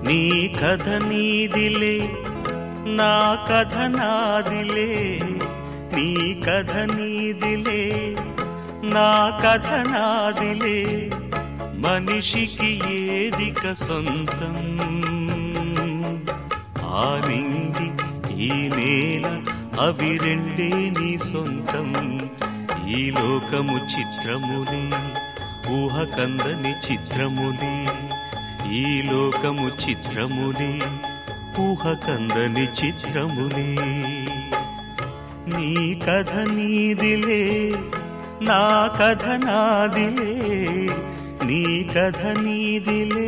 నీ కథ నీదిలే నా కథ నాదిలే నీ కథ నీదిలే నా కథ నాదిలే మనిషికి ఏదిక సొంతం ఆ నింగి ఈ నేల అవి రెండే నీ సొంతం ఈ లోకము చిత్రములే ఊహ కందని చిత్రములే ఈ లోకము చిత్రములే ఊహ కందని చిత్రములే నీ కథ నీదిలే నా కథ నాదిలే నీ కథ నీదిలే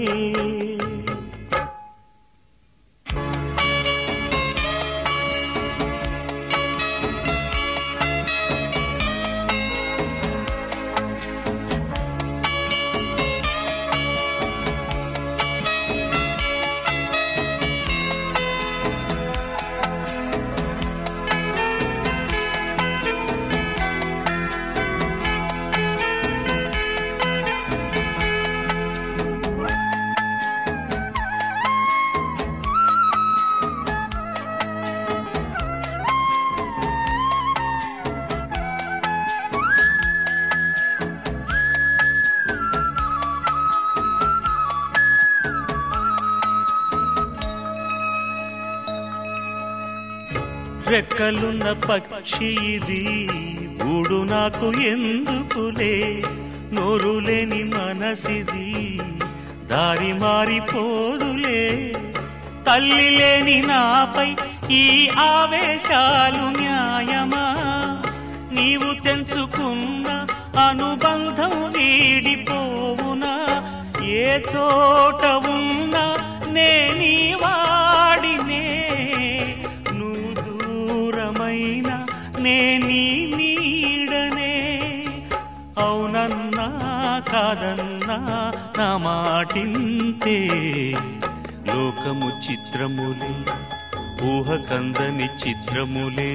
రెక్కలున్న పక్షి ఇది గూడు నాకు ఎందుకులే నోరు లేని మనసిది దారి మారిపోదులే తల్లి లేని నాపై ఈ ఆవేశాలు న్యాయమా నీవు తెంచుకున్న అనుబంధం వీడిపోవునా ఏ చోట ఉన్నా నేనీ వాడినే నువ్వు దూరమైన నేనీ నీడనే అవునన్నా కాదన్నా నా మాటింతే లోకము చిత్రములే ఊహ కందని చిత్రములే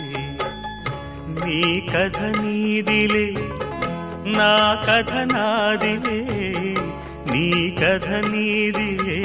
నీ కథ నీదిలే నా కథ నాదిలే నీ కథ నీదిలే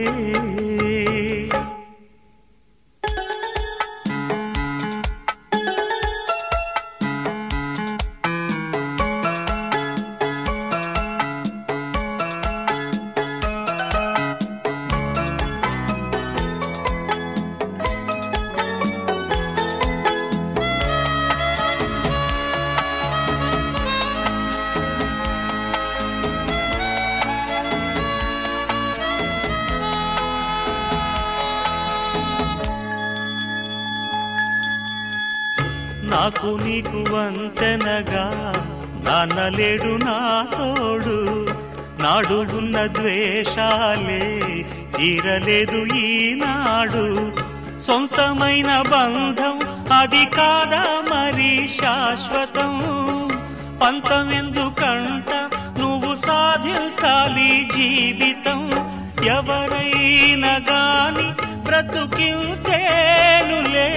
నాకు నీకు వంతెనగా నాన్నలేడు నా తోడు నాడు ఉన్న ద్వేషాలే తీరలేదు ఈనాడు సొంతమైన బంధం అది కాదా మరి శాశ్వతం పంతమెందుకంట నువ్వు సాధించాలి జీవితం ఎవరైనా గాని బ్రతుకింతేనులే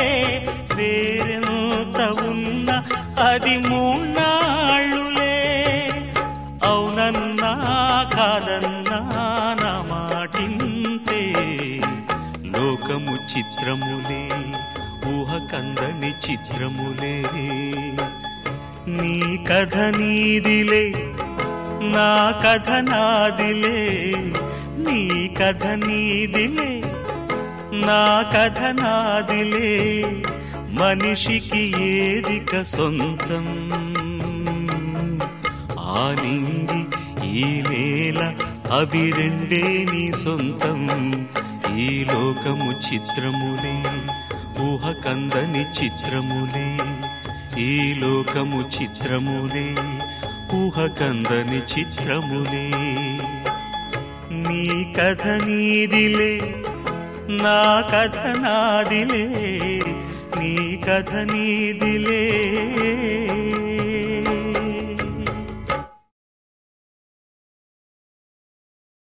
వేరెంత ఉన్న అది మూన్నాళ్ళులే అవునన్నా కాదన్నా నా మాటింతే లోకము చిత్రములే ఊహ కందని చిత్రములే నీ కథ నీదిలే నా కథ నాదిలే నీ కథ నీదిలే నా కథ నాదిలే మనిషికి ఏదిక సొంతం ఆ నింగి ఈ నేల అవి రెండే నీ సొంతం ఈ లోకము చిత్రములే ఊహ కందని చిత్రములే ఈ లోకము చిత్రములే ఊహ కందని చిత్రములే నీ కథ నీదిలే నా కథ నాదిలే నీ కథ నీదిలే